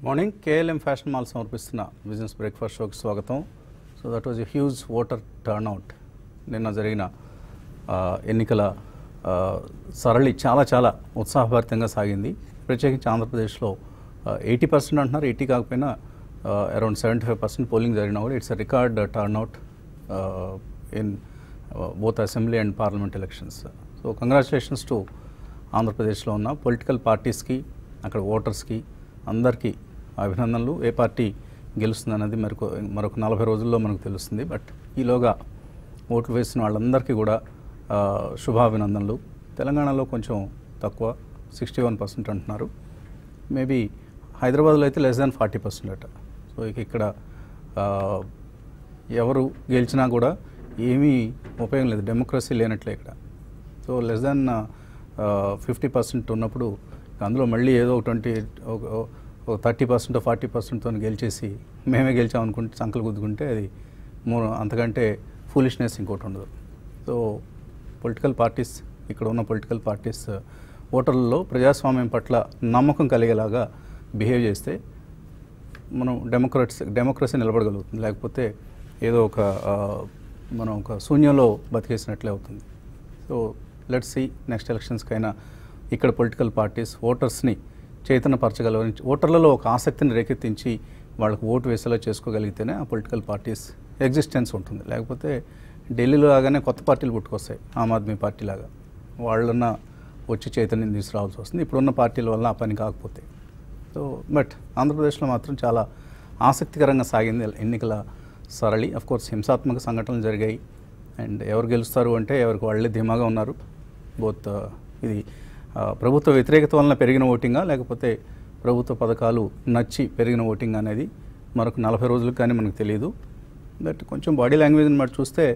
Morning KLM fashion mall సమర్పిస్తున్న business breakfast షోకి స్వాగతం so that was a huge voter turnout నిన్న జరిగిన ఆ, ఎన్నికల ఆ, సరళి చాలా చాలా ఉత్సాహభరితంగా సాగింది ప్రత్యేకించి ఆంధ్రప్రదేశ్లో ఎయిటీ పర్సెంట్ అంటున్నారు ఎయిటీ కాకపోయినా around seventy five percent polling జరిగినా కూడా it's a record turnout in both assembly and parliament elections so congratulations to ఆంధ్రప్రదేశ్లో ఉన్న పొలిటికల్ పార్టీస్కి అక్కడ ఓటర్స్కి అందరికీ అభినందనలు ఏ పార్టీ గెలుస్తుంది అనేది మరొక మరొక నలభై రోజుల్లో మనకు తెలుస్తుంది బట్ ఈలోగా ఓట్లు వేసిన వాళ్ళందరికీ కూడా ఆ, శుభాభినందనలు తెలంగాణలో కొంచెం తక్కువ సిక్స్టీ వన్ పర్సెంట్ అంటున్నారు మేబీ హైదరాబాద్లో అయితే లెస్ దాన్ ఫార్టీ పర్సెంట్ అట సో ఇక ఇక్కడ ఆ, ఎవరు గెలిచినా కూడా ఏమీ ఉపయోగం లేదు డెమోక్రసీ లేనట్లే ఇక్కడ so less than fifty percent ఉన్నప్పుడు అందులో మళ్ళీ ఏదో ఒక ట్వంటీ ఒక థర్టీ పర్సెంట్ ఫార్టీ పర్సెంట్తో గెలిచేసి మేమే గెలిచాం అనుకుంటే సంకలు గుద్దుకుంటే అది మూ అంతకంటే ఫూలిష్నెస్ ఇంకోటి ఉండదు సో పొలిటికల్ పార్టీస్ ఇక్కడ ఉన్న పొలిటికల్ పార్టీస్ ఓటర్లలో ప్రజాస్వామ్యం పట్ల నమ్మకం కలిగేలాగా బిహేవ్ చేస్తే మనం డెమోక్రట్స్ డెమోక్రసీ నిలబడగలుగుతుంది లేకపోతే ఏదో ఒక ఆ, మనం ఒక శూన్యంలో బతికేసినట్లే అవుతుంది సో లెట్స్ సి నెక్స్ట్ ఎలక్షన్స్కైనా ఇక్కడ పొలిటికల్ పార్టీస్ ఓటర్స్ని చైతన్యపరచగలవని ఓటర్లలో ఒక ఆసక్తిని రేకెత్తించి వాళ్ళకు ఓటు వేసేలా చేసుకోగలిగితేనే ఆ పొలిటికల్ పార్టీస్ ఎగ్జిస్టెన్స్ ఉంటుంది లేకపోతే ఢిల్లీలో లాగానే కొత్త పార్టీలు పుట్టుకొస్తాయి ఆమ్ ఆద్మీ పార్టీ లాగా వాళ్ళన్న వచ్చి చైతన్యం తీసుకురావాల్సి వస్తుంది ఇప్పుడున్న పార్టీల వల్ల ఆ పని కాకపోతే సో బట్ ఆంధ్రప్రదేశ్లో మాత్రం చాలా ఆసక్తికరంగా సాగింది ఎన్నికల సరళి అఫ్ కోర్స్ హింసాత్మక సంఘటనలు జరిగాయి అండ్ ఎవరు గెలుస్తారు అంటే ఎవరికి వాళ్ళే ధీమాగా ఉన్నారు బోత్ ఇది ఆ, ప్రభుత్వ వ్యతిరేకత వలన పెరిగిన ఓటింగా లేకపోతే ప్రభుత్వ పథకాలు నచ్చి పెరిగిన ఓటింగ్ అనేది మరొక నలభై రోజులకు కానీ మనకు తెలియదు బట్ కొంచెం బాడీ లాంగ్వేజ్ని బట్టి చూస్తే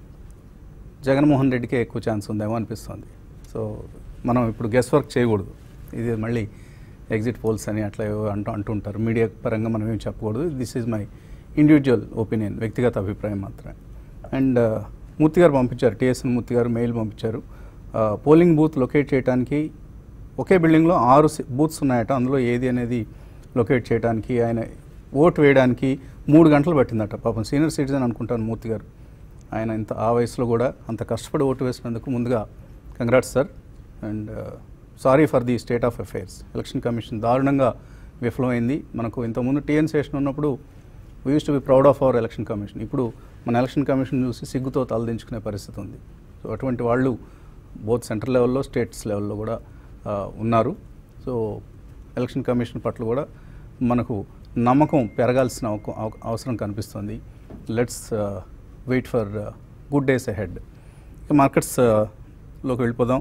జగన్మోహన్ రెడ్డికే ఎక్కువ ఛాన్స్ ఉందేమో అనిపిస్తుంది సో మనం ఇప్పుడు గెస్ వర్క్ చేయకూడదు ఇది మళ్ళీ ఎగ్జిట్ పోల్స్ అని అట్లా ఏవో అంటూ అంటుంటారు మీడియా పరంగా మనం ఏం చెప్పకూడదు this is my individual opinion వ్యక్తిగత అభిప్రాయం మాత్రమే అండ్ మూర్తి గారు పంపించారు టిఎస్ఎన్ మూర్తి గారు మెయిల్ పంపించారు పోలింగ్ బూత్ లొకేట్ చేయడానికి ఒకే బిల్డింగ్లో ఆరు సి- బూత్స్ ఉన్నాయట అందులో ఏది అనేది లొకేట్ చేయడానికి ఆయన ఓటు వేయడానికి మూడు గంటలు పట్టిందట పాపం సీనియర్ సిటిజన్ అనుకుంటాను మూర్తి గారు ఆయన ఇంత ఆ వయసులో కూడా అంత కష్టపడి ఓటు వేసినందుకు ముందుగా congrats sir and sorry for the state of affairs election commission దారుణంగా విఫలమైంది మనకు ఇంతకుముందు టీఎన్ సెషన్ ఉన్నప్పుడు we use to be proud of our election commission ఇప్పుడు మన ఎలక్షన్ కమిషన్ చూసి సిగ్గుతో తలదించుకునే పరిస్థితి ఉంది సో అటువంటి వాళ్ళు బోత్ సెంట్రల్ లెవెల్లో స్టేట్స్ లెవెల్లో కూడా ఆ, ఉన్నారు సో ఎలక్షన్ కమిషన్ పట్ల కూడా మనకు నమ్మకం పెరగాల్సిన అవక- అవ- అవసరం కనిపిస్తుంది let's wait for good days ahead ఇక మార్కెట్స్ లోకి వెళ్ళిపోదాం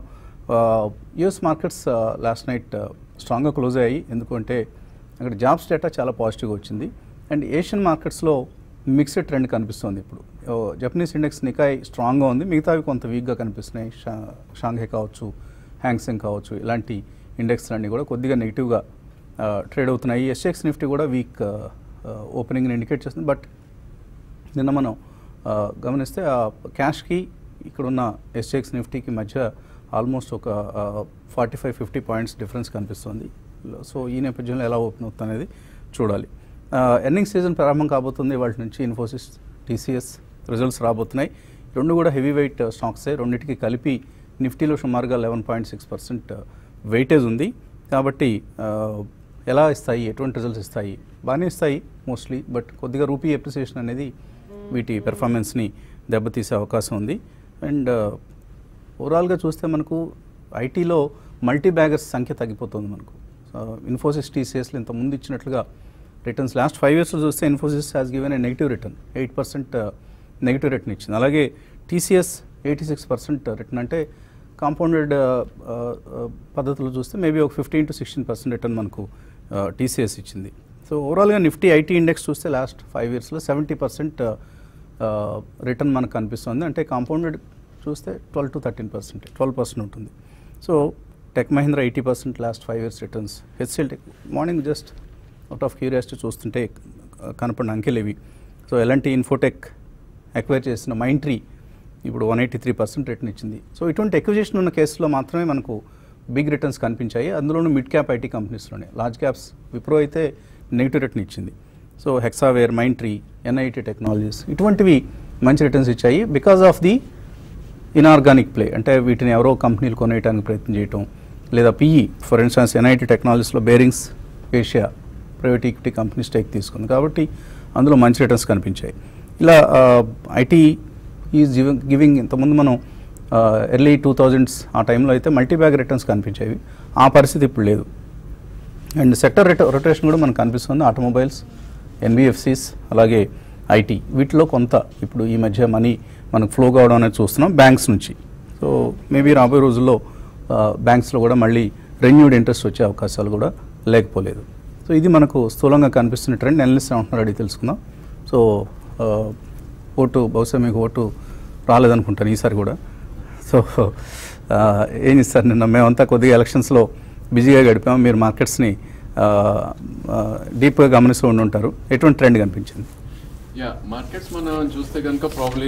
యుఎస్ మార్కెట్స్ లాస్ట్ నైట్ స్ట్రాంగ్గా క్లోజ్ అయ్యాయి ఎందుకంటే అక్కడ జాబ్స్ డేటా చాలా పాజిటివ్గా వచ్చింది అండ్ ఏషియన్ మార్కెట్స్లో మిక్స్డ్ ట్రెండ్ కనిపిస్తుంది ఇప్పుడు ఓ, జపనీస్ ఇండెక్స్ నికాయ్ స్ట్రాంగ్గా ఉంది మిగతావి కొంత వీక్గా కనిపిస్తున్నాయి షా షాంఘై కావచ్చు హ్యాంగ్సెంగ్ కావచ్చు ఇలాంటి ఇండెక్స్ అన్నీ కూడా కొద్దిగా నెగిటివ్గా ట్రేడ్ అవుతున్నాయి ఎస్ఎక్స్ నిఫ్టీ కూడా వీక్ ఓపెనింగ్ని ఇండికేట్ చేస్తుంది బట్ నిన్న మనం ఆ, గమనిస్తే ఆ క్యాష్కి ఇక్కడున్న ఎస్ఎక్స్ నిఫ్టీకి మధ్య ఆల్మోస్ట్ ఒక forty five fifty points difference కనిపిస్తుంది సో ఈ నేపథ్యంలో ఎలా ఓపెన్ అవుతుంది అనేది చూడాలి ఎర్నింగ్ సీజన్ ప్రారంభం కాబోతుంది వాటి నుంచి ఇన్ఫోసిస్ టీసీఎస్ రిజల్ట్స్ రాబోతున్నాయి రెండు కూడా హెవీ వెయిట్ స్టాక్సే రెండింటికి కలిపి నిఫ్టీలో సుమారుగా eleven point six percent weightage ఉంది కాబట్టి ఆ, ఎలా ఇస్తాయి ఎటువంటి రిజల్ట్స్ ఇస్తాయి బాగానే ఇస్తాయి మోస్ట్లీ బట్ కొద్దిగా రూపీ ఎప్రిసియేషన్ అనేది వీటి పెర్ఫార్మెన్స్ని దెబ్బతీసే అవకాశం ఉంది అండ్ ఓవరాల్గా చూస్తే మనకు ఐటీలో మల్టీ బ్యాగర్స్ సంఖ్య తగ్గిపోతుంది మనకు ఇన్ఫోసిస్ టీసీఎస్లో ఇంత ముందు ఇచ్చినట్లుగా రిటర్న్స్ లాస్ట్ ఫైవ్ ఇయర్స్లో చూస్తే Infosys has given a negative return eight percent negative return ఇచ్చింది అలాగే TCS eighty six percent return అంటే కాంపౌండెడ్ పద్ధతిలో చూస్తే మేబీ ఒక fifteen to sixteen percent return మనకు టీసీఎస్ ఇచ్చింది సో ఓవరాల్గా నిఫ్టీ ఐటీ ఇండెక్స్ చూస్తే లాస్ట్ ఫైవ్ ఇయర్స్లో సెవెంటీ పర్సెంట్ రిటర్న్ మనకు కనిపిస్తుంది అంటే కాంపౌండెడ్ చూస్తే twelve to thirteen percent twelve percent ఉంటుంది so Tech Mahindra eighty percent last five years returns HCL tech morning just out of curiosity చూస్తుంటే ఆ, కనపడిన అంకెలు ఇవి సో ఎలాంటి ఇన్ఫోటెక్ ఎక్వైర్ చేసిన మైండ్ ట్రీ ఇప్పుడు one eighty three percent return ఇచ్చింది సో ఇటువంటి ఎక్విజిషన్ ఉన్న కేసులో మాత్రమే మనకు బిగ్ రిటర్న్స్ కనిపించాయి అందులోనూ మిడ్ క్యాప్ ఐటీ కంపెనీస్లోనే లార్జ్ క్యాప్స్ విప్రో అయితే నెగిటివ్ రిటర్న్ ఇచ్చింది so Hexaware Mindtree NIIT technologies ఇటువంటివి మంచి రిటర్న్స్ ఇచ్చాయి because of the inorganic play అంటే వీటిని ఎవరో కంపెనీలు కొనేయడానికి ప్రయత్నం చేయటం లేదా పిఈ ఫర్ ఇన్స్టాన్స్ ఎన్ఐటి టెక్నాలజీస్లో Barings Asia private equity company stake తీసుకుంది కాబట్టి అందులో మంచి రిటర్న్స్ కనిపించాయి ఇలా ఐటీ ఈజ్ గివింగ్ ఇంతకుముందు మనం ఎర్లీ టూ థౌజండ్స్ ఆ టైంలో అయితే మల్టీ బ్యాగ్ రిటర్న్స్ కనిపించేవి ఆ పరిస్థితి ఇప్పుడు లేదు అండ్ సెక్టర్ రొటేషన్ కూడా మనకు కనిపిస్తుంది ఆటోమొబైల్స్ ఎన్బిఎఫ్సిస్ అలాగే ఐటీ వీటిలో కొంత ఇప్పుడు ఈ మధ్య మనీ మనకు ఫ్లో కావడం అనేది చూస్తున్నాం బ్యాంక్స్ నుంచి సో మేబీ రాబోయే రోజుల్లో బ్యాంక్స్లో కూడా మళ్ళీ రెన్యూడ్ ఇంట్రెస్ట్ వచ్చే అవకాశాలు కూడా లేకపోలేదు సో ఇది మనకు స్థూలంగా కనిపిస్తున్న ట్రెండ్ ఎనలిస్ట్ ఏమంటున్నారు అడిగి తెలుసుకుందాం సో ఆ, ఓటు బహుశా మీకు ఓటు రాలేదనుకుంటాను ఈసారి కూడా సో ఆ, ఏం ఇస్తారు నిన్న మేమంతా కొద్దిగా ఎలక్షన్స్లో బిజీగా గడిపాము మీరు మార్కెట్స్ని డీప్గా గమనిస్తూ ఉండి ఉంటారు ఎటువంటి ట్రెండ్ కనిపించింది యా మార్కెట్స్ మనం చూస్తే కనుక ప్రాబ్లీ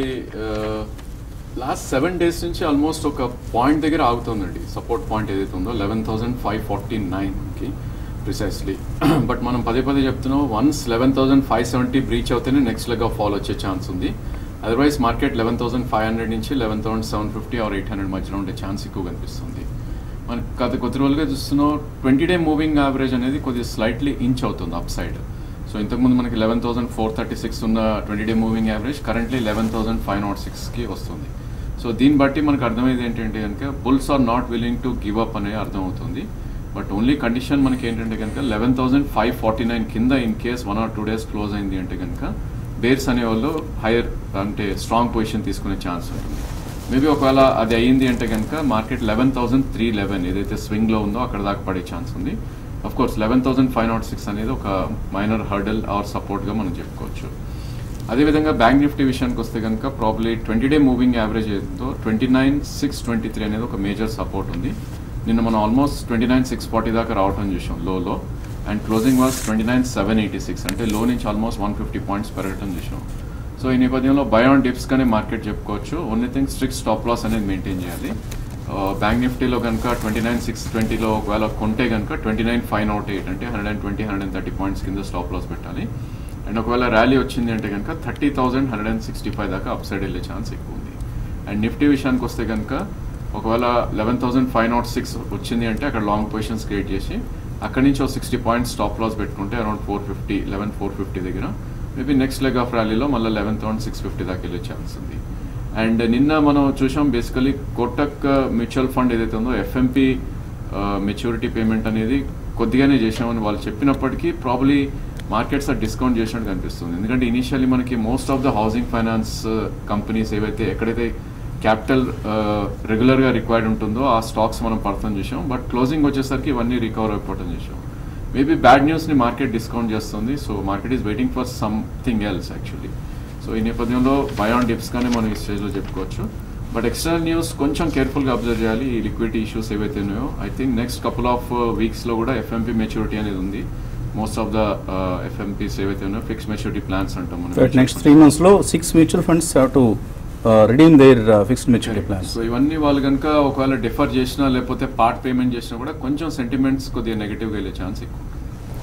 లాస్ట్ సెవెన్ డేస్ నుంచి ఆల్మోస్ట్ ఒక పాయింట్ దగ్గర ఆగుతుందండి సపోర్ట్ పాయింట్ ఏదైతే ఉందో లెవెన్ థౌసండ్ ఫైవ్ ఫార్టీ నైన్కి ప్రిసైస్లీ బట్ మనం పదే పదే చెప్తున్నాం once eleven thousand five seventy breach అవుతేనే నెక్స్ట్ లెగ్ ఆఫ్ ఫాల్ వచ్చే ఛాన్స్ ఉంది otherwise market eleven thousand five hundred నుంచి eleven thousand seven fifty or eight hundred మధ్యలో ఉండే ఛాన్స్ ఎక్కువ కనిపిస్తుంది మనకి గత కొద్ది రోజులుగా చూస్తున్నాం ట్వంటీ డే మూవింగ్ యావరేజ్ అనేది కొద్దిగా స్లైట్లీ ఇంచ్ అవుతుంది అప్ సైడ్ సో ఇంతకుముందు మనకి eleven thousand four thirty six ఉన్న twenty day moving average currently eleven thousand five not సిక్స్కి వస్తుంది సో దీన్ని బట్టి మనకు అర్థమయ్యేది ఏంటంటే కనుక bulls are not willing to give up అనేది అర్థమవుతుంది బట్ ఓన్లీ కండిషన్ మనకి ఏంటంటే కనుక eleven thousand five forty nine కింద in case one or two days close అయింది అంటే కనుక బేర్స్ అనేవాళ్ళు హైయర్ అంటే స్ట్రాంగ్ పొజిషన్ తీసుకునే ఛాన్స్ ఉంటుంది మేబీ ఒకవేళ అది అయ్యింది అంటే కనుక market eleven thousand three eleven ఏదైతే స్వింగ్లో ఉందో అక్కడ దాకా పడే ఛాన్స్ ఉంది of course eleven thousand five not six అనేది ఒక మైనర్ హర్డల్ ఆర్ సపోర్ట్గా మనం చెప్పుకోవచ్చు అదేవిధంగా బ్యాంక్ నిఫ్టీ విషయానికి వస్తే కనుక probably twenty day moving average ఏదో twenty nine six twenty three అనేది ఒక మేజర్ సపోర్ట్ ఉంది నిన్న మనం almost twenty nine six forty దాకా రావటం చూసాం లోలో and closing was twenty nine seven eighty six అంటే లో నుంచి ఆల్మోస్ట్ వన్ ఫిఫ్టీ పాయింట్స్ పెరగటం చూసాం సో ఈ నేపథ్యంలో బయాన్ డిప్స్ కానీ మార్కెట్ చెప్పుకోవచ్చు only thing strict stop loss అనేది మెయింటైన్ చేయాలి బ్యాంక్ నిఫ్టీలో కనుక ట్వంటీ నైన్ సిక్స్ ట్వంటీలో ఒకవేళ కొంటే కనుక twenty nine five not eight అంటే hundred and twenty hundred and thirty points కింద స్టాప్ లాస్ పెట్టాలి అండ్ ఒకవేళ ర్యాలీ వచ్చింది అంటే కనుక thirty thousand hundred and sixty five దాకా అప్ సైడ్ వెళ్ళే ఛాన్స్ ఎక్కువ ఉంది అండ్ నిఫ్టీ విషయానికి వస్తే కనుక ఒకవేళ eleven thousand five not six వచ్చింది అంటే అక్కడ లాంగ్ పొజిషన్స్ క్రియేట్ చేసి అక్కడి నుంచి ఒక సిక్స్టీ పాయింట్స్ స్టాప్ లాస్ పెట్టుకుంటే around four fifty eleven four fifty దగ్గర మేబీ నెక్స్ట్ లెగ్ ఆఫ్ ర్యాలీలో మళ్ళీ లెవెన్ థౌసండ్ సిక్స్ ఫిఫ్టీ దాకా వెళ్ళే ఛాన్స్ ఉంది అండ్ నిన్న మనం చూసాం బేసికలీ కోటక్ మ్యూచువల్ ఫండ్ ఏదైతే ఉందో ఎఫ్ఎంపి మెచ్యూరిటీ పేమెంట్ అనేది కొద్దిగానే చేసామని వాళ్ళు చెప్పినప్పటికీ ప్రాబ్లీ మార్కెట్స్ ఆ డిస్కౌంట్ చేసినట్టు కనిపిస్తుంది ఎందుకంటే ఇనిషియల్లీ మనకి most of the housing finance companies ఏవైతే ఎక్కడైతే క్యాపిటల్ రెగ్యులర్గా రిక్వైర్డ్ ఉంటుందో ఆ స్టాక్స్ మనం పడతాం చూసాం బట్ క్లోజింగ్ వచ్చేసరికి ఇవన్నీ రికవర్ అయిపోవటం చూసాం మేబీ బ్యాడ్ న్యూస్ని మార్కెట్ డిస్కౌంట్ చేస్తుంది so market is waiting for something else actually so ఈ నేపథ్యంలో బయాన్ డిప్స్ కానీ మనం ఈ స్టేజ్లో చెప్పుకోవచ్చు బట్ ఎక్స్టర్నల్ న్యూస్ కొంచెం కేర్ఫుల్గా అబ్జర్వ్ చేయాలి ఈ లిక్విడిటీ ఇష్యూస్ ఏవైతే ఉన్నాయో I think next couple of వీక్స్లో కూడా ఎఫ్ఎంపీ మెచ్యూరిటీ అనేది ఉంది మోస్ట్ ఆఫ్ ద ఎఫ్ఎంపీస్ ఏవైతే ఉన్నాయో ఫిక్స్ మెచ్యూరిటీ ప్లాన్స్ అంటాం మనం నెక్స్ట్ త్రీ మంత్స్లో six mutual funds have to redeem their fixed maturity plans so ఇవన్నీ వాళ్ళు కనుక ఒకవేళ డిఫర్ చేసినా లేకపోతే పార్ట్ పేమెంట్ చేసినా కూడా కొంచెం సెంటిమెంట్స్ కొద్దిగా నెగిటివ్గా వెళ్ళే ఛాన్స్ ఎక్కువ ఉంటుంది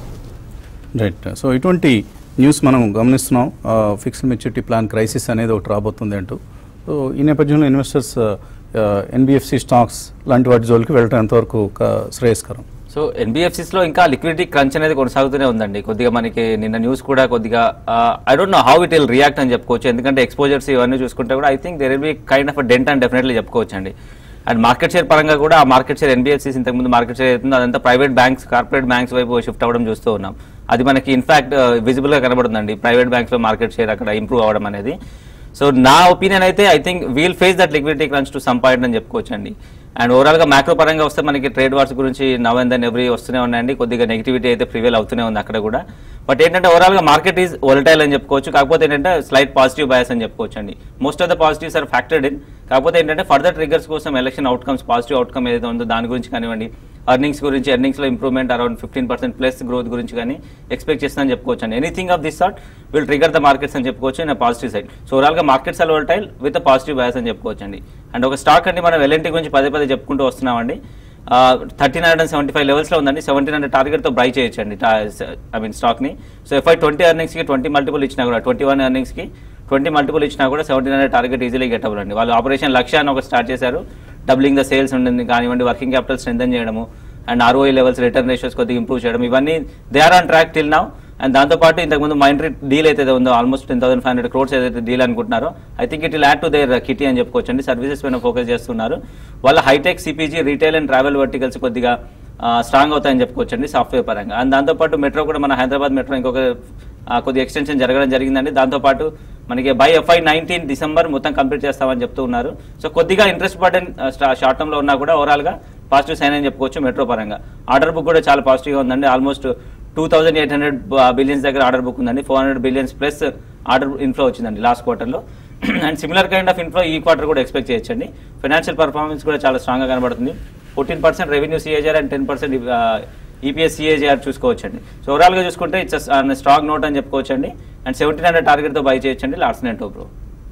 రైట్ సో ఇటువంటి న్యూస్ మనం గమనిస్తున్నాం ఫిక్స్డ్ మెచ్యూరిటీ ప్లాన్ క్రైసిస్ అనేది ఒకటి రాబోతుంది అంటూ సో ఈ నేపథ్యంలో ఇన్వెస్టర్స్ ఎన్బిఎఫ్సి స్టాక్స్ లాంటి వాటి జోలికి వెళ్ళడం ఎంతవరకు క- శ్రేయస్కరం సో ఎన్బిఎఫ్సిస్ లో ఇంకా లిక్విడిటీ క్రంచ్ అనేది కొనసాగుతూనే ఉందండి కొద్దిగా మనకి నిన్న న్యూస్ కూడా కొద్దిగా I don't know how it will react అని చెప్పుకోవచ్చు ఎందుకంటే ఎక్స్పోజర్స్ ఇవన్నీ చూసుకుంటే కూడా I think there will be kind of dent అని డెఫినెట్లీ చెప్పుకోవచ్చు అండి అండ్ మార్కెట్ షేర్ పరంగా కూడా ఆ మార్కెట్ షేర్ ఎన్బిఎఫ్సిస్ ఇంతకుముందు మార్కెట్ షేర్ అవుతుందో అదంతా ప్రైవేట్ బ్యాంక్స్ కార్పొరేట్ బ్యాంక్స్ వైపు షిఫ్ట్ అవ్వడం చూస్తూ ఉన్నాం అది మనకి ఇన్ఫాక్ట్ విజిబుల్ గా కనబడుతుందండి ప్రైవేట్ బ్యాంక్స్ లో మార్కెట్ షేర్ అక్కడ ఇంప్రూవ్ అవ్వడం అనేది సో నా ఒపీనియన్ అయితే I think we'll face that liquidity crunch to some point అని చెప్పుకోవచ్చండి అండ్ ఓవరాల్ గా మ్యాక్రో పరంగా వస్తే మనకి ట్రేడ్ వార్స్ గురించి నవ్ అండ్ దెన్ ఎవ్రీ వస్తూనే ఉన్నాయండి కొద్దిగా నెగిటివిటీ అయితే ప్రివేల్ అవుతూనే ఉంది అక్కడ కూడా బట్ ఏంటంటే ఓవరాల్ గా మార్కెట్ ఈజ్ వొలటైల్ అని చెప్పుకోవచ్చు కాకపోతే ఏంటంటే స్లైట్ పాజిటివ్ బయాస్ అని చెప్పుకోవచ్చు అండి most of the positives are factored in కాకపోతే ఏంటంటే ఫర్దర్ ట్రిగర్స్ కోసం ఎలక్షన్ అవుట్కమ్స్ పాజిటివ్ అవుట్కమ్ ఏదైతే ఉందో దాని గురించి కానివ్వండి అర్నింగ్స్ గురించి ఎర్నింగ్స్ లో improvement around fifteen percent plus growth గురించి కానీ ఎక్స్పెక్ట్ చేస్తుందని చెప్పుకోవచ్చు అండి anything of this sort will trigger the markets అని చెప్పుకోవచ్చు in positive side so overall గా markets are volatile with positive bias అని చెప్పుకోవచ్చు అండి అండ్ ఒక స్టాక్ అండి మనం ఎల్ఎన్టీ గురించి పదే పదే చెప్పుకుంటూ వస్తున్నామండి thirteen hundred and seventy five లెవెల్స్లో ఉందండి సెవెంటీన్ హండ్రెడ్ టార్గెట్తో బై చేయొచ్చండి ఐ మీన్ స్టాక్ని సో ఎఫ్ఐ ట్వంటీ ఎర్నింగ్స్కి ట్వంటీ మల్టిపుల్ ఇచ్చినా కూడా ట్వంటీ వన్ ఎర్నింగ్స్కి ట్వంటీ మల్టిపుల్ ఇచ్చినా కూడా seventeen hundred target easily get అవ్వాలండి వాళ్ళు ఆపరేషన్ లక్ష్యాన్ని ఒక స్టార్ట్ చేశారు డబ్లింగ్ ద సేల్స్ ఉంటుంది కానివ్వండి వర్కింగ్ క్యాపిటల్ స్ట్రెంథన్ చేయడము and ROI levels return ratios కొద్దిగా ఇంప్రూవ్ చేయడం ఇవన్నీ they are on track till now and దాంతోపాటు ఇంతకుముందు మైండ్ డీల్ అయితే ఉందో almost ten thousand five hundred crores ఏదైతే డీల్ అనుకుంటున్నారో I think it will add to their kitty అని చెప్పుకోవచ్చండి సర్వీసెస్ పైన ఫోకస్ చేస్తున్నారు వాళ్ళ hitech CPG retail and travel verticals కొద్దిగా స్ట్రాంగ్ అవుతాయని చెప్పుకోవచ్చండి సాఫ్ట్వేర్ పరంగా అండ్ దాంతోపాటు మెట్రో కూడా మన హైదరాబాద్ మెట్రో ఇంకొక ఆ, కొద్దిగా ఎక్స్టెన్షన్ జరగడం జరిగిందండి దాంతోపాటు మనకి బై ఎఫ్ఐ నైన్టీన్ డిసెంబర్ మొత్తం కంప్లీట్ చేస్తామని చెప్తూ ఉన్నారు సో కొద్దిగా ఇంట్రెస్ట్ బర్డెన్ షార్ట్ టర్మ్లో ఉన్నా కూడా ఓవరాల్గా పాజిటివ్ సైన్ అని చెప్పుకోవచ్చు మెట్రో పరంగా ఆర్డర్ బుక్ కూడా చాలా పాజిటివ్గా ఉందండి almost two thousand eight hundred billions దగ్గర ఆర్డర్ బుక్ ఉందండి four hundred billions plus order inflow వచ్చిందండి లాస్ట్ క్వార్టర్లో and similar kind of inflow ఈ క్వార్టర్ కూడా ఎక్స్పెక్ట్ చేయొచ్చండి ఫైనాన్షియల్ పర్ఫార్మెన్స్ కూడా చాలా స్ట్రాంగ్గా కనబడుతుంది fourteen percent revenue CAGR and ten percent EPS CAGR చూసుకోవచ్చండి సో ఓవరాల్గా చూసుకుంటే ఇట్స్ స్ట్రాంగ్ నోట్ అని చెప్పుకోవచ్చండి అండ్ సెవెంటీన్ హండ్రెడ్ టార్గెట్తో బై చేయొచ్చండి లాస్ట్ నెట్ బ్రో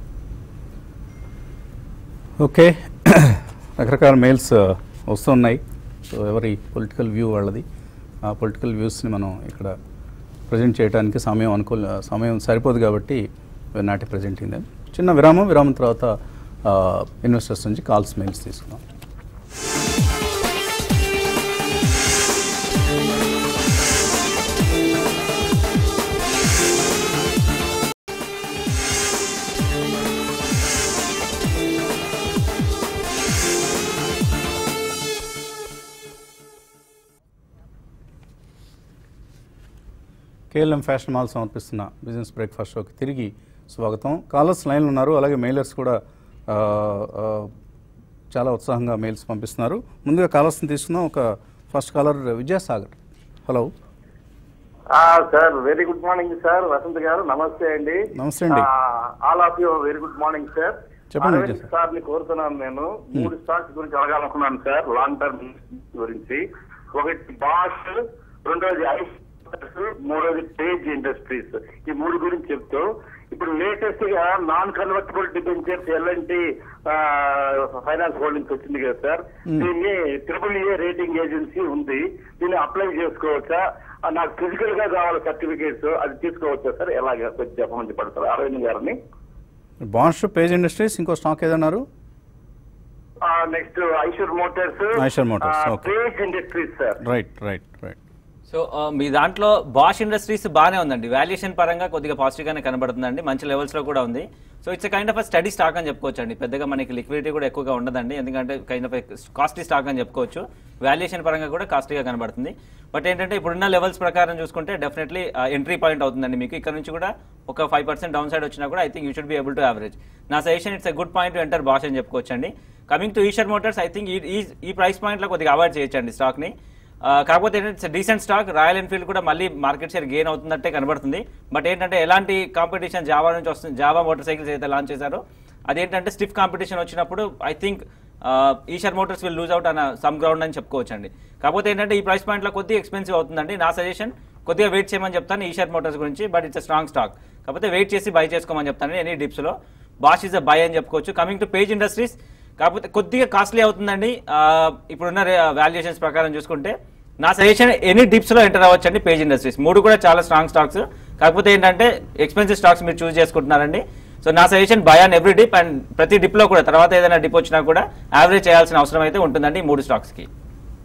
ఓకే రకరకాల మెయిల్స్ వస్తున్నాయి సో ఎవరి పొలిటికల్ వ్యూ వాళ్ళది ఆ పొలిటికల్ వ్యూస్ని మనం ఇక్కడ ప్రజెంట్ చేయడానికి సమయం అనుకూల సమయం సరిపోదు కాబట్టి నాటి ప్రజెంటింగ్ దెన్ చిన్న విరామం విరామం తర్వాత ఇన్వెస్టర్స్ నుంచి కాల్స్ మెయిల్స్ తీసుకుందాం కేఎల్ఎం ఫ్యాషన్ మాల్ సమర్పిస్తున్న బిజినెస్ బ్రేక్ఫాస్ట్ షోకి తిరిగి స్వాగతం కాలర్స్ లైన్లో ఉన్నారు అలాగే మెయిలర్స్ కూడా ఆ, ఆ, చాలా ఉత్సాహంగా మెయిల్స్ పంపిస్తున్నారు ముందుగా కాలర్స్ని తీసుకుందాం ఒక first caller Vidyasagar hello sir very good morning sir Vasant గారు నమస్తే అండి నమస్తే అండి. All of you very good morning sir చెప్పండి అరవింద్ విజయ్ సార్. సార్ ని కోరుతున్నాను నేను మూడు స్టాక్స్ గురించి అడగాలనుకున్నాను సార్ లాంగ్ టర్మ్ గురించి ఒకటి బాష్ రెండోది ఐస్ మూడోది పేజ్ ఇండస్ట్రీస్ ఈ మూడు గురించి చెప్తూ ఇప్పుడు లేటెస్ట్ గా non convertible debentures L and T finance holdings వచ్చింది కదా సార్ దీన్ని ట్రిపుల్ ఏ రేటింగ్ ఏజెన్సీ ఉంది దీన్ని అప్లై చేసుకోవచ్చా ఆ, నాకు ఫిజికల్ గా కావాలి సర్టిఫికేట్స్ అది తీసుకోవచ్చా సార్ ఎలాగ కొంచెం చెప్పమని పడతారు అరవింద్ గారిని బాన్స్ పేజ్ ఇండస్ట్రీస్ ఇంకో స్టాక్ ఏదన్నారు next Eicher Motors Eicher Motors, okay. Page Industries sir right right right so ఆ, మీ దాంట్లో బాష్ ఇండస్ట్రీస్ బాగానే ఉందండి వాల్యుయేషన్ పరంగా కొద్దిగా పాజిటివ్గానే కనబడుతుందండి మంచి లెవెల్స్లో కూడా ఉంది so it's kind of steady stock అని చెప్పుకోవచ్చు పెద్దగా మనకి లిక్విడిటీ కూడా ఎక్కువగా ఉండదండి ఎందుకంటే కైండ్ ఆఫ్ కాస్ట్లీ స్టాక్ అని చెప్పుకోవచ్చు వాల్యుయేషన్ పరంగా కూడా కాస్ట్లీగా కనబడుతుంది బట్ ఏంటంటే ఇప్పుడున్న లెవెల్స్ ప్రకారం చూసుకుంటే డెఫినెట్లీ ఎంట్రీ పాయింట్ అవుతుందండి మీకు ఇక్కడ నుంచి కూడా ఒక ఫైవ్ పర్సెంట్ డౌన్ సైడ్ వచ్చినా కూడా I think you should be able to average నా suggestion it's a good point to enter Bosch అని చెప్పుకోవచ్చండి coming to Eicher Motors I think ఈ ఈ ప్రైస్ పాయింట్లో కొద్దిగా అవాయిడ్ చేయొచ్చండి స్టాక్ని ఆ, కాకపోతే ఏంటంటే డీసెంట్ స్టాక్ రాయల్ ఎన్ఫీల్డ్ కూడా మళ్ళీ మార్కెట్ షేర్ గెయిన్ అవుతున్నట్టే కనబడుతుంది బట్ ఏంటంటే ఎలాంటి కాంపిటీషన్ జావా నుంచి వస్తుంది జావా మోటార్ సైకిల్స్ అయితే లాంచ్ చేశారో అదేంటంటే స్టిఫ్ కాంపిటీషన్ వచ్చినప్పుడు I think Eicher Motors will lose out అన్న సమ్ గ్రౌండ్ అని చెప్పుకోవచ్చండి కాకపోతే ఏంటంటే ఈ ప్రైస్ పాయింట్లో కొద్దిగా ఎక్స్పెన్సివ్ అవుతుందండి నా సజెషన్ కొద్దిగా వెయిట్ చేయమని చెప్తాను ఈషర్ మోటార్స్ గురించి బట్ ఇట్స్ స్ట్రాంగ్ స్టాక్ కాకపోతే వెయిట్ చేసి బై చేసుకోమని చెప్తాను ఎనీ డిప్స్లో బాష్ ఇస్ అ బై అని చెప్పుకోవచ్చు కమింగ్ టు పేజ్ ఇండస్ట్రీస్ కాకపోతే కొద్దిగా కాస్ట్లీ అవుతుందండి ఆ, ఇప్పుడున్న వాల్యుయేషన్స్ ప్రకారం చూసుకుంటే నా సజెషన్ ఎనీ డిప్స్ లో ఎంటర్ అవ్వచ్చు అండి పేజ్ ఇండస్ట్రీస్ మూడు కూడా చాలా స్ట్రాంగ్ స్టాక్స్ కాకపోతే ఏంటంటే ఎక్స్పెన్సివ్ స్టాక్స్ మీరు చూస్ చేసుకుంటున్నారండి సో నా suggestion buy on every dip and ప్రతి డిప్ లో కూడా తర్వాత ఏదైనా డిప్ వచ్చినా కూడా యావరేజ్ చేయాల్సిన అవసరం అయితే ఉంటుందండి ఈ మూడు స్టాక్స్ కి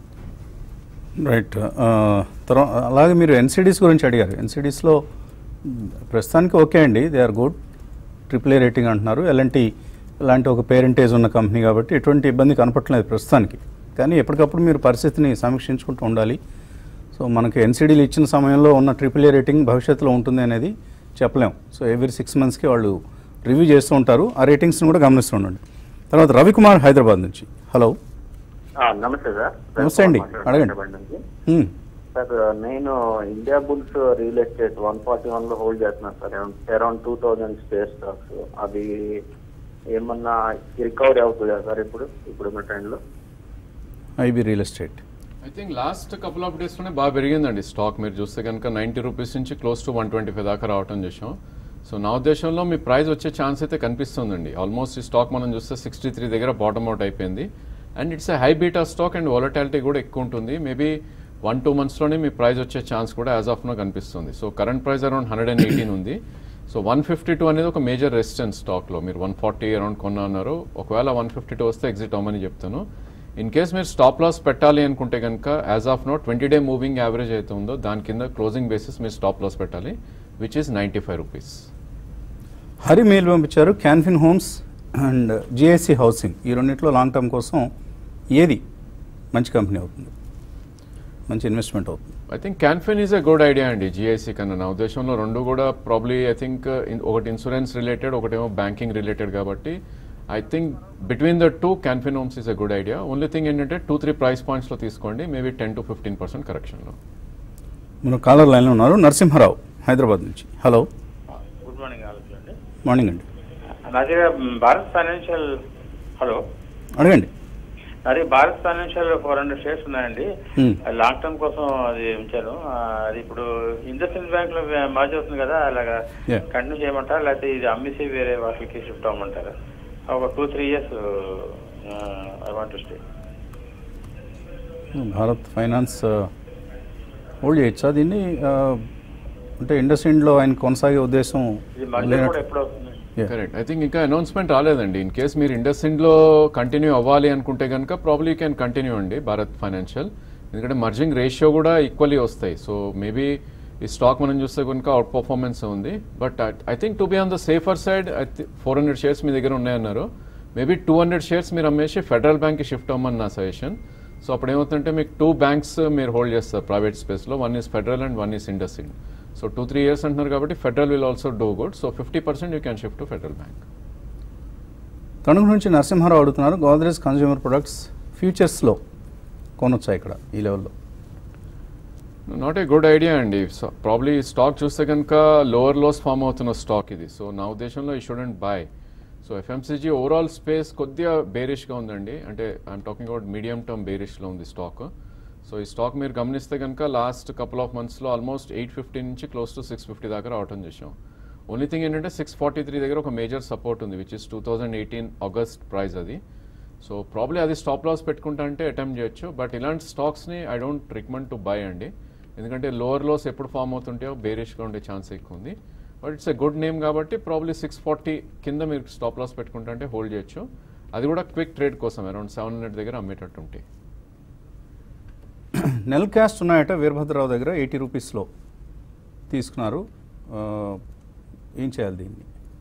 రైట్ తర్వాత అలాగే మీరు ఎన్సిడీస్ గురించి అడిగారు ఎన్సిడీస్లో ప్రస్తుతానికి ఓకే అండి they are good triple A rating అంటున్నారు ఎలాంటి ఇలాంటి ఒక పేరెంటేజ్ ఉన్న కంపెనీ కాబట్టి ఎటువంటి ఇబ్బంది కనపట్లేదు ప్రస్తుతానికి కానీ ఎప్పటికప్పుడు మీరు పరిస్థితిని సమీక్షించుకుంటూ ఉండాలి సో మనకి ఎన్సిడీలు ఇచ్చిన సమయంలో ఉన్న ట్రిపుల్ ఏ రేటింగ్ భవిష్యత్తులో ఉంటుంది అనేది చెప్పలేం సో ఎవ్రీ సిక్స్ మంత్స్కి వాళ్ళు రివ్యూ చేస్తూ ఉంటారు ఆ రేటింగ్స్ని కూడా గమనిస్తూ ఉండండి తర్వాత రవికుమార్ హైదరాబాద్ నుంచి హలో నమస్తే సార్ నమస్తే అండి. అడగండి. హ్మ్. సార్ నేను India Bulls real estate one forty one లో హోల్డ్ చేస్తున్నాను sir around two thousand spare stocks అది ఏమన్నా రికవరీ అవుతుందా సార్ ఇప్పుడు ఇప్పుడున్న ట్రెండ్లో IB real estate I think last couple of డేస్లోనే బాగా పెరిగిందండి స్టాక్ మీరు చూస్తే కనుక నైంటీ రూపీస్ నుంచి close to one twenty five దాకా రావటం చేసాం సో నా ఉద్దేశంలో మీ ప్రైస్ వచ్చే ఛాన్స్ అయితే కనిపిస్తుందండి ఆల్మోస్ట్ ఈ స్టాక్ మనం చూస్తే సిక్స్టీ త్రీ దగ్గర బాటమ్ అవుట్ అయిపోయింది and it's a high beta stock and volatility కూడా ఎక్కువ ఉంటుంది మేబీ వన్ టూ మంత్స్లోనే మీ ప్రైస్ వచ్చే ఛాన్స్ కూడా యాజ్ ఆఫ్ నో కనిపిస్తుంది so current price around hundred and eighteen ఉంది సో వన్ ఫిఫ్టీ టూ అనేది ఒక మేజర్ రెసిస్టెన్స్ స్టాక్లో మీరు వన్ ఫార్టీ అరౌండ్ కొన్నా అన్నారు ఒకవేళ వన్ ఫిఫ్టీ టూ వస్తే ఎగ్జిట్ అవ్వమని చెప్తాను ఇన్ కేస్ మీరు స్టాప్ లాస్ పెట్టాలి అనుకుంటే కనుక as of now twenty day moving average అయితే ఉందో దాని కింద క్లోజింగ్ బేసిస్ మీరు స్టాప్ లాస్ పెట్టాలి which is ninety five rupees Hari mail పంపించారు Can Fin Homes and GIC Housing ఈ రెండింటిలో లాంగ్ టర్మ్ కోసం ఏది మంచి కంపెనీ అవుతుంది మంచి ఇన్వెస్ట్మెంట్ అవుతుంది I think Can Fin is a good idea అండి జిఐసి కన్నా నా ఉద్దేశంలో రెండు కూడా ప్రాబ్లీ ఐ థింక్ ఒకటి ఇన్సూరెన్స్ రిలేటెడ్ ఒకటేమో బ్యాంకింగ్ రిలేటెడ్ కాబట్టి I think between the two Can Fin Homes is a good idea only thing ఏంటంటే టూ త్రీ ప్రైస్ పాయింట్స్లో తీసుకోండి maybe ten to fifteen percent కరెక్షన్లో మన కాలర్ లైన్లో ఉన్నారు నరసింహారావు హైదరాబాద్ నుంచి హలో గుడ్ మార్నింగ్ ఆలోచన అండి మార్నింగ్ అండి నా దగ్గర భారత్ ఫైనాన్షియల్ హలో అడగండి నా దగ్గర Bharat financial four hundred shares ఉన్నాయండి Hmm. లాంగ్ టర్మ్ కోసం అది ఉంచాను ఆ, అది ఇప్పుడు ఇండస్ట్రియల్ బ్యాంక్ లో మర్జ్ అవుతుంది కదా అలాగా Yeah. కంటిన్యూ చేయమంటారా లేకపోతే ఇది అమ్మేసి వేరే వాటికి షిఫ్ట్ అవ్వమంటారా ఒక two three years I want to stay Bharat finance hold చేయొచ్చా దీన్ని ఆ, అంటే ఇండస్ట్రీలో ఆయన కొనసాగే ఉద్దేశం ఇది మర్జ్ లేనట్టు- కూడా ఎప్పుడు అవుతుంది Yeah. కరెక్ట్ ఐ థింక్ ఇంకా అనౌన్స్మెంట్ రాలేదండి ఇన్ కేస్ మీరు ఇండస్ట్రీలో కంటిన్యూ అవ్వాలి అనుకుంటే కనుక ప్రాబ్లీ క్యాన్ కంటిన్యూ అండి భారత్ ఫైనాన్షియల్ ఎందుకంటే మర్జింగ్ రేషియో కూడా ఈక్వల్లీ వస్తాయి సో మేబీ ఈ స్టాక్ మనం చూస్తే కనుక అవుట్ పర్ఫార్మెన్స్ ఉంది but I think to be on the safer side four hundred shares మీ దగ్గర ఉన్నాయన్నారు మేబీ టూ హండ్రెడ్ షేర్స్ మీరు అమ్మేసి ఫెడరల్ బ్యాంక్కి షిఫ్ట్ అవ్వమని నా సజెషన్ సో అప్పుడు ఏమవుతుందంటే మీకు టూ బ్యాంక్స్ మీరు హోల్డ్ చేస్తారు ప్రైవేట్ స్పేస్లో one is Federal and one is IndusInd so two three years అంటున్నారు కాబట్టి Federal will also do good so fifty percent you can shift to Federal bank Tanuku నుంచి నరసింహారావు అడుగుతున్నారు గోద్రేజ్ కన్జ్యూమర్ ప్రొడక్ట్స్ ఫ్యూచర్స్లో కొనొచ్చా ఇక్కడ ఈ లెవెల్లో నాట్ ఏ గుడ్ ఐడియా అండి ప్రాబ్లీ స్టాక్ చూస్తే కనుక లోవర్ లోస్ ఫామ్ అవుతున్న స్టాక్ ఇది సో నా ఉద్దేశంలో ఈ student by so FMCG overall space కొద్దిగా బేరిష్గా ఉందండి అంటే I'm talking about medium term బేరిష్లో ఉంది స్టాక్ సో ఈ స్టాక్ మీరు గమనిస్తే కనుక లాస్ట్ కపుల్ ఆఫ్ మంత్స్లో ఆల్మోస్ట్ ఎయిట్ ఫిఫ్టీ నుంచి క్లోజ్ టు సిక్స్ ఫిఫ్టీ దాకా రావటం చేసాం ఓన్లీ థింగ్ ఏంటంటే సిక్స్ ఫార్టీ త్రీ దగ్గర ఒక మేజర్ సపోర్ట్ ఉంది which is two thousand eighteen August price అది సో ప్రాబ్లీ అది స్టాప్ లాస్ పెట్టుకుంటా అంటే అటెంప్ట్ చేయొచ్చు బట్ ఇలాంటి స్టాక్స్ని I don't recommend to buy అండి ఎందుకంటే లోవర్ లోస్ ఎప్పుడు ఫామ్ అవుతుంటాయో బేరిష్గా ఉండే ఛాన్స్ ఎక్కువ ఉంది but it's a good name కాబట్టి ప్రాబ్లీ సిక్స్ ఫార్టీ కింద మీరు స్టాప్ లాస్ పెట్టుకుంటా అంటే హోల్డ్ చేయొచ్చు అది కూడా క్విక్ ట్రేడ్ కోసం అరౌండ్ సెవెన్ హండ్రెడ్ దగ్గర అమ్మేటట్టు ఉంటాయి నెల్ క్యాస్ట్ ఉన్నాయట వీరభద్రరావు దగ్గర ఎయిటీ రూపీస్లో తీసుకున్నారు ఆ, ఏం చేయాలి దీన్ని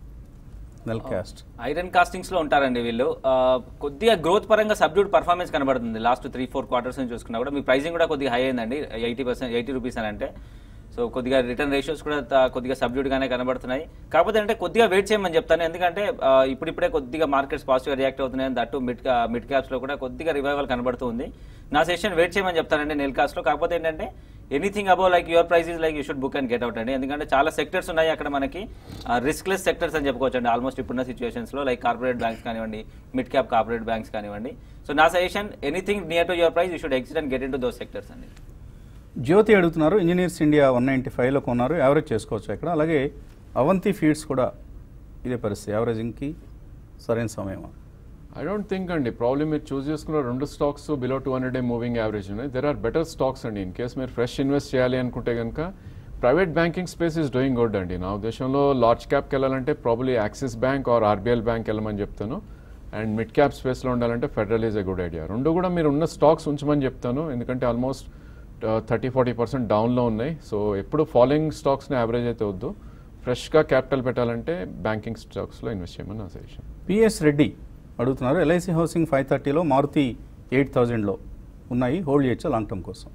నెల్ క్యాస్ట్ ఐరన్ కాస్టింగ్స్ లో ఉంటారండి వీళ్ళు ఆ, కొద్దిగా గ్రోత్ పరంగా సబ్డ్యూట్ పర్ఫార్మెన్స్ కనబడుతుంది లాస్ట్ త్రీ ఫోర్ క్వార్టర్స్ నుంచి చూసుకున్నా కూడా మీ ప్రైసింగ్ కూడా కొద్దిగా హై అయిందండి ఎయిటీ పర్సెంట్ ఎయిటీ రూపీస్ అని అంటే సో కొద్దిగా రిటర్న్ రేషియోస్ కూడా త- కొద్దిగా సబ్డ్యూట్ గానే కనబడుతున్నాయి కాకపోతే అంటే కొద్దిగా వెయిట్ చేయమని చెప్తాను ఎందుకంటే ఆ, ఇప్పుడిప్పుడే కొద్దిగా మార్కెట్స్ పాజిటివ్ రియాక్ట్ అవుతున్నాయి దట్టు మిడ్ మిడ్ క్యాప్స్ లో కూడా కొద్దిగా రివైవల్ కనబడుతుంది నా సెషన్ వెయిట్ చేయమని చెప్తానండి నెల్ కాస్ట్ లో కాకపోతే ఏంటంటే anything above like your price is like you should book and get out అండి ఎందుకంటే చాలా సెక్టర్స్ ఉన్నాయి అక్కడ మనకి రిస్క్లెస్ సెక్టర్స్ అని చెప్పుకోవచ్చు అండి ఆల్మోస్ట్ ఇప్పుడున్న సిచ్యువేషన్స్ లో లైక్ కార్పొరేట్ బ్యాంక్స్ కానివ్వండి మిడ్ క్యాప్ కార్పొరేట్ బ్యాంక్స్ కానివ్వండి సో నా suggestion anything near to your price you should exit and get in to those sectors అండి జ్యోతి అడుగుతున్నారు ఇంజనీర్స్ ఇండియా వన్ నైంటీ ఫైవ్లో కొన్నారు యావరేజ్ చేసుకోవచ్చు ఇక్కడ అలాగే అవంతి ఫీడ్స్ కూడా ఇదే పరిస్థితి యావరేజింగ్కి సరైన సమయమా ఐ డోంట్ థింక్ అండి ప్రాబ్లమ్ మీరు చూస్ చేసుకున్న రెండు stocks below two hundred day moving average ఉన్నాయి దెర్ ఆర్ బెటర్ స్టాక్స్ అండి ఇన్ కేస్ మీరు ఫ్రెష్ ఇన్వెస్ట్ చేయాలి అనుకుంటే కనుక private banking space is doing good అండి నా ఉద్దేశంలో లార్జ్ క్యాప్కి వెళ్ళాలంటే probably Axis bank or RBL bank వెళ్ళమని చెప్తాను అండ్ మిడ్ క్యాప్ స్పేస్లో ఉండాలంటే Federal is a good idea రెండు కూడా మీరు ఉన్న స్టాక్స్ ఉంచమని చెప్తాను ఎందుకంటే ఆల్మోస్ట్ థర్టీ ఫార్టీ పర్సెంట్ డౌన్లో ఉన్నాయి సో ఎప్పుడు ఫాలోయింగ్ స్టాక్స్ని యావరేజ్ అయితే వద్దు ఫ్రెష్గా క్యాపిటల్ పెట్టాలంటే బ్యాంకింగ్ స్టాక్స్లో ఇన్వెస్ట్ చేయమని నా సజెషన్ పిఎస్ రెడ్డి అడుగుతున్నారు ఎల్ఐసి హౌసింగ్ ఫైవ్ థర్టీలో మారుతి ఎయిట్ థౌజండ్లో ఉన్నాయి హోల్డ్ చేయొచ్చా లాంగ్ టర్మ్ కోసం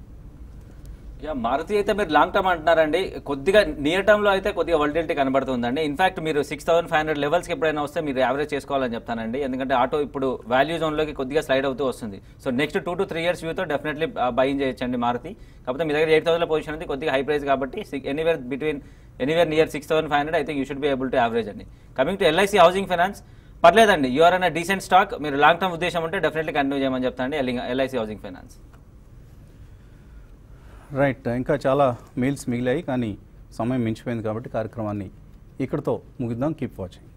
యా మారుతి అయితే మీరు లాంగ్ టర్మ్ అంటున్నారండి కొద్దిగా నియర్ టర్మ్ లో అయితే కొద్దిగా వల్టిలిటీ కనబడుతుందండి ఇన్ఫాక్ట్ మీరు సిక్స్ థౌసండ్ ఫైవ్ హండ్రెడ్ లెవెల్స్కి ఎప్పుడైనా వస్తే మీరు యావరేజ్ చేసుకోవాలని చెప్తానండి ఎందుకంటే ఆటో ఇప్పుడు వాల్యూ జోన్లోకి కొద్దిగా స్లైడ్ అవుతూ వస్తుంది so next two to three years వ్యూతో డెఫినెట్లీ బయింగ్ చేయొచ్చండి మారుతి కాకపోతే మీ దగ్గర ఎయిట్ థౌసండ్ పొజిషన్ ఉంది కొద్దిగా హై ప్రైస్ కాబట్టి anywhere between anywhere near six thousand five hundred I think you should be able to average అండి coming to LIC housing finance పర్లేదండి you're an decent stock మీరు long term ఉద్దేశం ఉంటే definitely continue చేయమని చెప్తానండి LIC housing finance right ఇంకా చాలా mails మిగిలాయి కానీ సమయం మించిపోయింది కాబట్టి కార్యక్రమాన్ని ఇక్కడితో ముగిద్దాం కీప్ వాచింగ్